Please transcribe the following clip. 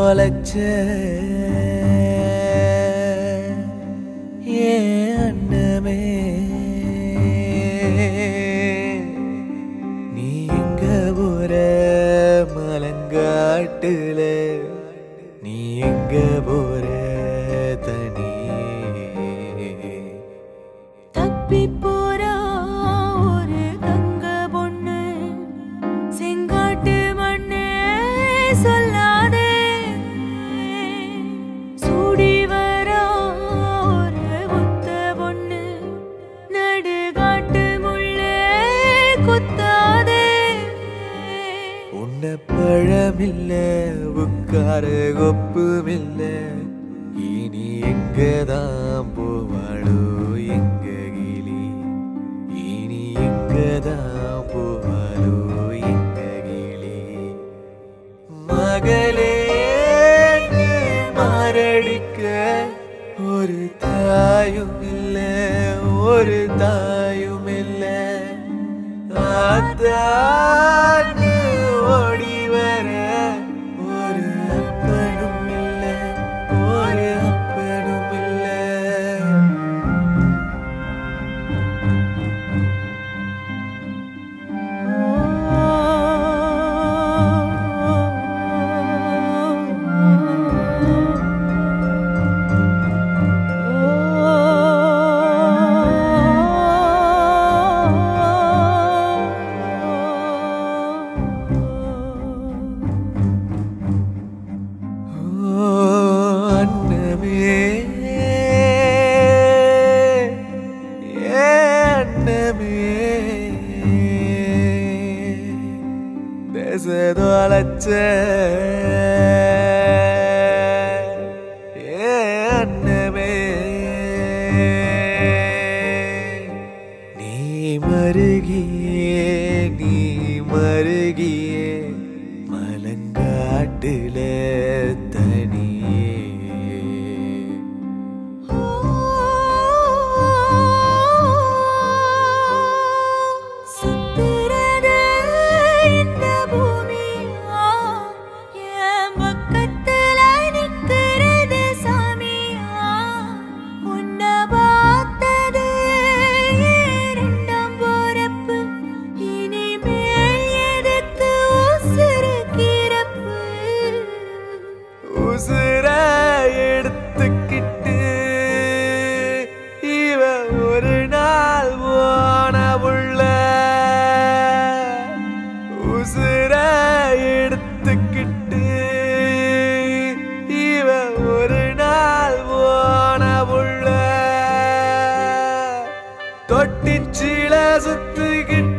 தொலைச்ச ஏன் அண்ணமே நீ எங்க போற மலங்காட்டுல நீ எங்க போற தனியே தப்பி போறா ஒரு தங்க பொண்ணு செங்காட்டு மண்ணே சொல்லாதே சூடி வரா ஒரு ஒத்த பொண்ணு நடுகாட்டு முள்ளே குத்தாதே உன்ன பழமில்ல உட்கார கொப்புமில்ல இனி எங்கதான் போவாளோ எங்க கிளி இனி எங்கதான் போவாளோ எங்க கிளி மகளே நீ மாரடிக்க ஒரு தாயும் இல்ல ஒரு தாயும் இல்ல அத்தான்னு ஓடி வர ஒரு அப்பனும் இல்ல ஒரு அப்பனும் இல்ல ஓ அன்னமே ஏ அன்னமே தேசதோ அழைச்ச ஏ அன்னமே நீ மருகியே நீ மருகியே மலங்காட்டுல தனியே சுத்துறது இந்த பூமியா என் பக்கத்துல நிக்கிறது சாமியா உன்னை பார்த்தது இரண்டாம் போறப்பு இனிமேல் எதுக்கு உசுறு கிறப்பு உசுர எடுத்துக்கிட்டு இவ ஒரு நாள் போன உள்ள உசுர எடுத்துக்கிட்டு இவ ஒரு நாள் போன உள்ள தொட்டிச்சில சுத்துக்கிட்டு